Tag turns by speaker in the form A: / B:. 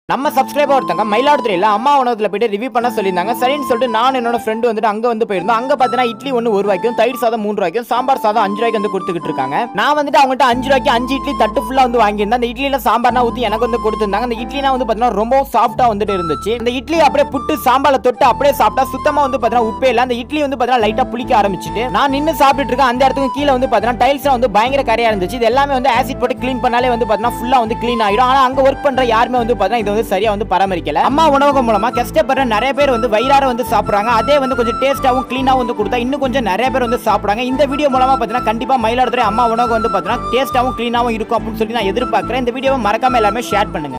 A: நம்ம சப்ஸ்கிரைபர் ஒருத்தங்க மயிலாடுதுறையில் அம்மா உணவகத்தில் போயிட்டு ரிவ்யூ பண்ண சொல்லியிருந்தாங்க சரின்னு சொல்லிட்டு நான் என்னோட ஃப்ரெண்டு வந்துட்டு அங்கே வந்து போயிருந்தோம் அங்கே பார்த்தீங்கன்னா இட்லி ஒன்று ஒரு ரூபாய்க்கும் தயிர் சாதம் மூணு ரூபாய்க்கும் சாம்பார் சாதம் அஞ்சு ரூபாய்க்கு வந்து கொடுத்துக்கிட்டு இருக்காங்க நான் வந்துட்டு அவங்ககிட்ட அஞ்சு ரூபாய்க்கு அஞ்சு இட்லி தட்டு ஃபுல்லாக வந்து வாங்கியிருந்தேன் அந்த இட்லியில் சாம்பார்னா ஊற்றி எனக்கு வந்து கொடுத்துருந்தாங்க அந்த இட்லினா வந்து பார்த்தீங்கன்னா ரொம்ப சாஃப்ட்டாக வந்துட்டு இருந்துச்சு இந்த இட்லி அப்படியே புட்டு சாம்பாரில் தொட்டு அப்படியே சாப்பிட்டா சுத்தமாக வந்து பார்த்தீங்கன்னா உப்பே இல்லை அந்த இட்லி வந்து பார்த்தீங்கன்னா லைட்டாக புளிக்க ஆரம்பிச்சிட்டு நான் நின்று சாப்பிட்டுட்டு இருக்கேன் அந்த இடத்துக்கு கீழே வந்து பார்த்தீங்கன்னா டைல்ஸ் வந்து பயங்கர கரையா இருந்துச்சு இது எல்லாமே வந்து ஆசிட் போட்டு க்ளீன் பண்ணாலே வந்து பார்த்தீங்கன்னா ஃபுல்லாக வந்து க்ளீன் ஆயிடும் ஆனால் அங்கே ஒர்க் பண்ணுற யாருமே வந்து பார்த்தீங்கன்னா இது வந்து சரியா வந்து பராமரிக்கல அம்மா உணவகம் மூலமா கஷ்டப்படுற நிறைய பேர் வந்து வயிறார வந்து சாப்பிடுறாங்க அதே வந்து கொஞ்சம் டேஸ்டாவும் க்ளீனாகவும் வந்து கொடுத்தா இன்னும் கொஞ்சம் நிறைய பேர் வந்து சாப்பிடுறாங்க இந்த வீடியோ மூலமா பார்த்தீங்கன்னா கண்டிப்பா மயிலாடுதுறை அம்மா உணவகம் வந்து பார்த்தீங்கன்னா டேஸ்டாவும் க்ளீனாகவும் இருக்கும் அப்படின்னு சொல்லி நான் எதிர்பார்க்குறேன் இந்த வீடியோவை மறக்காம எல்லாருமே ஷேர் பண்ணுங்க